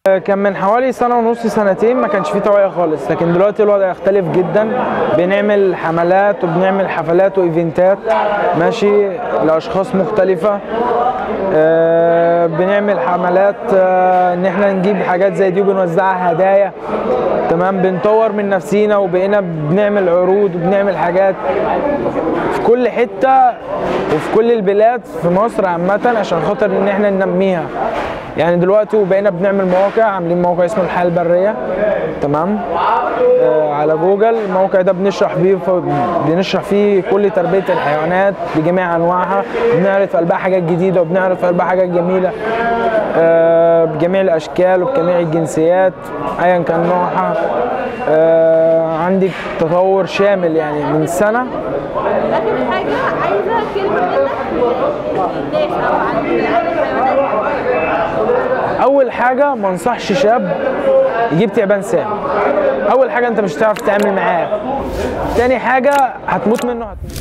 كان من حوالي سنة ونص سنتين ما كانش فيه توعية خالص لكن دلوقتي الوضع يختلف جدا بنعمل حملات وبنعمل حفلات وايفنتات ماشي لأشخاص مختلفة آه، بنعمل حملات آه، ان احنا نجيب حاجات زي دي وبنوزعها هدايا تمام بنطور من نفسينا وبقينا بنعمل عروض وبنعمل حاجات في كل حتة وفي كل البلاد في مصر عامة عشان خاطر ان احنا ننميها يعني دلوقتي وبقينا بنعمل مواقع عاملين موقع اسمه الحياة البرية تمام آه على جوجل الموقع ده بنشرح بيه بنشرح فيه كل تربية الحيوانات بجميع أنواعها بنعرض في قلبها حاجات جديدة وبنعرض في قلبها حاجات جميلة آه بجميع الأشكال وبجميع الجنسيات أيا كان نوعها آه عندك تطور شامل يعني من سنة اخر حاجه عايزه كلمه منك للناس او عن عن الحيوانات اول حاجه ما انصحش شاب يجيب تعبان سام اول حاجه انت مش هتعرف تتعامل معاه تاني حاجه هتموت منه هتموت